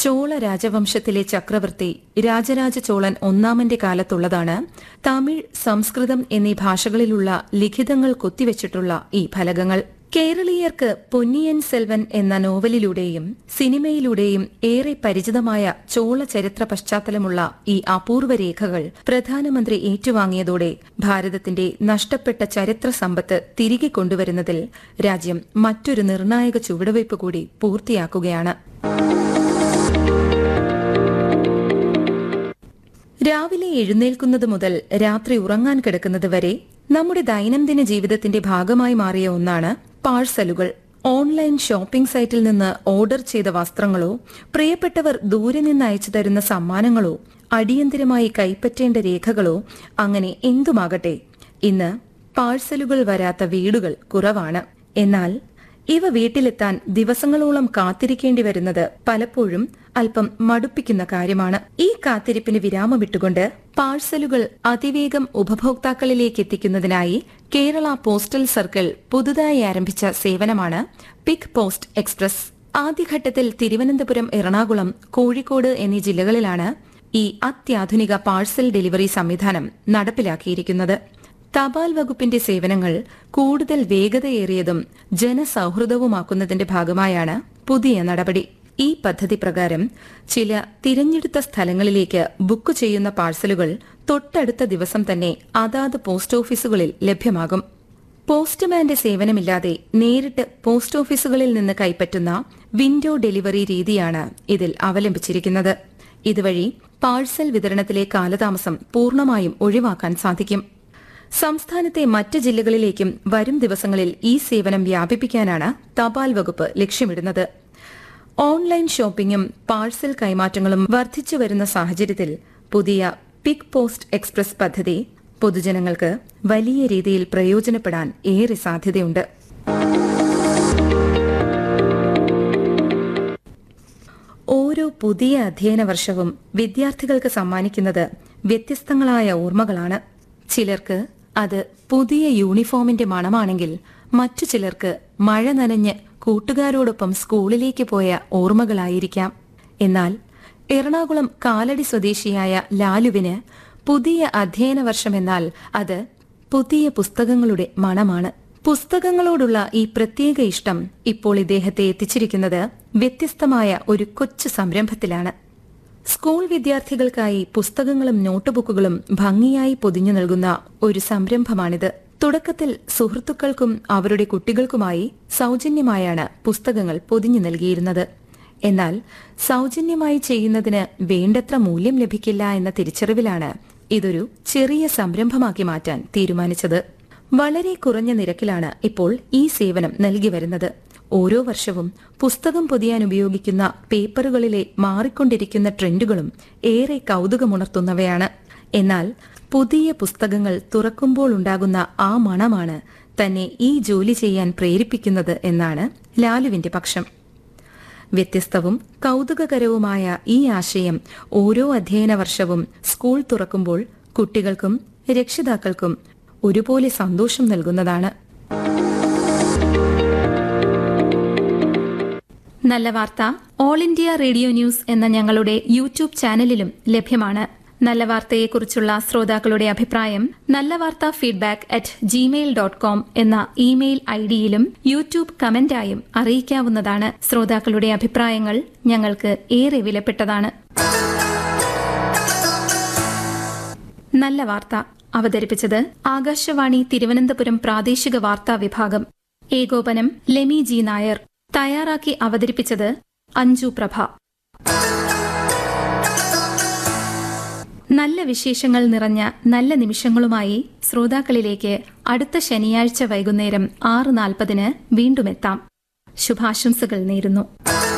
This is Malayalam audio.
ചോള രാജവംശത്തിലെ ചക്രവർത്തി രാജരാജ ചോളൻ ഒന്നാമന്റെ കാലത്തുള്ളതാണ് തമിഴ് സംസ്കൃതം എന്നീ ഭാഷകളിലുള്ള ലിഖിതങ്ങൾ കൊത്തിവെച്ചിട്ടുള്ള ഈ ഫലകങ്ങൾ കേരളീയർക്ക് പൊന്നിയൻ സെൽവൻ എന്ന നോവലിലൂടെയും സിനിമയിലൂടെയും ഏറെ പരിചിതമായ ചോള ചരിത്ര പശ്ചാത്തലമുള്ള ഈ അപൂർവ രേഖകൾ പ്രധാനമന്ത്രി ഏറ്റുവാങ്ങിയതോടെ ഭാരതത്തിന്റെ നഷ്ടപ്പെട്ട ചരിത്ര സമ്പത്ത് തിരികെ കൊണ്ടുവരുന്നതിൽ രാജ്യം മറ്റൊരു നിർണായക ചുവടുവയ്പ് കൂടി പൂർത്തിയാക്കുകയാണ് രാവിലെ എഴുന്നേൽക്കുന്നത് മുതൽ രാത്രി ഉറങ്ങാൻ കിടക്കുന്നത് വരെ നമ്മുടെ ദൈനംദിന ജീവിതത്തിന്റെ ഭാഗമായി മാറിയ ഒന്നാണ് പാഴ്സലുകൾ ഓൺലൈൻ ഷോപ്പിംഗ് സൈറ്റിൽ നിന്ന് ഓർഡർ ചെയ്ത വസ്ത്രങ്ങളോ പ്രിയപ്പെട്ടവർ ദൂരെ നിന്ന് അയച്ചു തരുന്ന സമ്മാനങ്ങളോ അടിയന്തിരമായി കൈപ്പറ്റേണ്ട രേഖകളോ അങ്ങനെ എന്തുമാകട്ടെ ഇന്ന് പാഴ്സലുകൾ വരാത്ത വീടുകൾ കുറവാണ് എന്നാൽ ഇവ വീട്ടിലെത്താൻ ദിവസങ്ങളോളം കാത്തിരിക്കേണ്ടി വരുന്നത് പലപ്പോഴും അല്പം മടുപ്പിക്കുന്ന കാര്യമാണ് ഈ കാത്തിരിപ്പിന് വിരാമമിട്ടുകൊണ്ട് പാഴ്സലുകൾ അതിവേഗം ഉപഭോക്താക്കളിലേക്ക് എത്തിക്കുന്നതിനായി കേരള പോസ്റ്റൽ സർക്കിൾ പുതുതായി ആരംഭിച്ച സേവനമാണ് പിക് പോസ്റ്റ് എക്സ്പ്രസ് ആദ്യഘട്ടത്തിൽ തിരുവനന്തപുരം എറണാകുളം കോഴിക്കോട് എന്നീ ജില്ലകളിലാണ് ഈ അത്യാധുനിക പാഴ്സൽ ഡെലിവറി സംവിധാനം നടപ്പിലാക്കിയിരിക്കുന്നത് തപാൽ വകുപ്പിന്റെ സേവനങ്ങൾ കൂടുതൽ വേഗതയേറിയതും ജനസൌഹൃദവുമാക്കുന്നതിന്റെ ഭാഗമായാണ് പുതിയ നടപടി ഈ പദ്ധതി പ്രകാരം ചില തിരഞ്ഞെടുത്ത സ്ഥലങ്ങളിലേക്ക് ബുക്ക് ചെയ്യുന്ന പാഴ്സലുകൾ തൊട്ടടുത്ത ദിവസം തന്നെ അതാത് പോസ്റ്റ് ഓഫീസുകളിൽ ലഭ്യമാകും പോസ്റ്റ്മാന്റെ സേവനമില്ലാതെ നേരിട്ട് പോസ്റ്റ് ഓഫീസുകളിൽ നിന്ന് കൈപ്പറ്റുന്ന വിൻഡോ ഡെലിവറി രീതിയാണ് ഇതിൽ അവലംബിച്ചിരിക്കുന്നത് ഇതുവഴി പാഴ്സൽ വിതരണത്തിലെ കാലതാമസം പൂർണ്ണമായും ഒഴിവാക്കാൻ സാധിക്കും സംസ്ഥാനത്തെ മറ്റ് ജില്ലകളിലേക്കും വരും ദിവസങ്ങളിൽ ഈ സേവനം വ്യാപിപ്പിക്കാനാണ് തപാൽ വകുപ്പ് ലക്ഷ്യമിടുന്നത് ഓൺലൈൻ ഷോപ്പിംഗും പാഴ്സൽ കൈമാറ്റങ്ങളും വർദ്ധിച്ചു വരുന്ന സാഹചര്യത്തിൽ പുതിയ പിക് പോസ്റ്റ് എക്സ്പ്രസ് പദ്ധതി പൊതുജനങ്ങൾക്ക് വലിയ രീതിയിൽ പ്രയോജനപ്പെടാൻ ഏറെ സാധ്യതയുണ്ട് ഓരോ പുതിയ അധ്യയന വർഷവും വിദ്യാർത്ഥികൾക്ക് സമ്മാനിക്കുന്നത് വ്യത്യസ്തങ്ങളായ ഓർമ്മകളാണ് ചിലർക്ക് അത് പുതിയ യൂണിഫോമിന്റെ മണമാണെങ്കിൽ മറ്റു ചിലർക്ക് മഴ നനഞ്ഞ് കൂട്ടുകാരോടൊപ്പം സ്കൂളിലേക്ക് പോയ ഓർമ്മകളായിരിക്കാം എന്നാൽ എറണാകുളം കാലടി സ്വദേശിയായ ലാലുവിന് പുതിയ അധ്യയന വർഷമെന്നാൽ അത് പുതിയ പുസ്തകങ്ങളുടെ മണമാണ് പുസ്തകങ്ങളോടുള്ള ഈ പ്രത്യേക ഇഷ്ടം ഇപ്പോൾ ഇദ്ദേഹത്തെ എത്തിച്ചിരിക്കുന്നത് വ്യത്യസ്തമായ ഒരു കൊച്ചു സംരംഭത്തിലാണ് സ്കൂൾ വിദ്യാർത്ഥികൾക്കായി പുസ്തകങ്ങളും നോട്ട്ബുക്കുകളും ഭംഗിയായി പൊതിഞ്ഞു നൽകുന്ന ഒരു സംരംഭമാണിത് തുടക്കത്തിൽ സുഹൃത്തുക്കൾക്കും അവരുടെ കുട്ടികൾക്കുമായി സൗജന്യമായാണ് പുസ്തകങ്ങൾ പൊതിഞ്ഞു നൽകിയിരുന്നത് എന്നാൽ സൗജന്യമായി ചെയ്യുന്നതിന് വേണ്ടത്ര മൂല്യം ലഭിക്കില്ല എന്ന തിരിച്ചറിവിലാണ് ഇതൊരു ചെറിയ സംരംഭമാക്കി മാറ്റാൻ തീരുമാനിച്ചത് വളരെ കുറഞ്ഞ നിരക്കിലാണ് ഇപ്പോൾ ഈ സേവനം നൽകി വരുന്നത് ഓരോ വർഷവും പുസ്തകം പൊതിയാൻ ഉപയോഗിക്കുന്ന പേപ്പറുകളിലെ മാറിക്കൊണ്ടിരിക്കുന്ന ട്രെൻഡുകളും ഏറെ കൗതുകമുണർത്തുന്നവയാണ് എന്നാൽ പുതിയ പുസ്തകങ്ങൾ തുറക്കുമ്പോൾ ഉണ്ടാകുന്ന ആ മണമാണ് തന്നെ ഈ ജോലി ചെയ്യാൻ പ്രേരിപ്പിക്കുന്നത് എന്നാണ് ലാലുവിന്റെ പക്ഷം വ്യത്യസ്തവും കൗതുകകരവുമായ ഈ ആശയം ഓരോ അധ്യയന വർഷവും സ്കൂൾ തുറക്കുമ്പോൾ കുട്ടികൾക്കും രക്ഷിതാക്കൾക്കും ഒരുപോലെ സന്തോഷം നൽകുന്നതാണ് നല്ല വാർത്ത ഓൾ ഇന്ത്യ റേഡിയോ ന്യൂസ് എന്ന ഞങ്ങളുടെ യൂട്യൂബ് ചാനലിലും ലഭ്യമാണ് നല്ല വാർത്തയെക്കുറിച്ചുള്ള ശ്രോതാക്കളുടെ അഭിപ്രായം നല്ല വാർത്ത feedback at Gmail dot com എന്ന ഇമെയിൽ ഐഡിയിലും യൂട്യൂബ് കമന്റായും അറിയിക്കാവുന്നതാണ് ശ്രോതാക്കളുടെ അഭിപ്രായങ്ങൾ ഞങ്ങൾക്ക് ഏറെ വിലപ്പെട്ടതാണ് നല്ല വാർത്ത അവതരിപ്പിച്ചത് ആകാശവാണി തിരുവനന്തപുരം പ്രാദേശിക വാർത്താ വിഭാഗം ഏകോപനം ലെമി ജി നായർ തയ്യാറാക്കി അവതരിപ്പിച്ചത് അഞ്ജു പ്രഭ നല്ല വിശേഷങ്ങൾ നിറഞ്ഞ നല്ല നിമിഷങ്ങളുമായി ശ്രോതാക്കളിലേക്ക് അടുത്ത ശനിയാഴ്ച വൈകുന്നേരം ആറ് നാൽപ്പതിന് വീണ്ടുമെത്താം ശുഭാശംസകൾ നേരുന്നു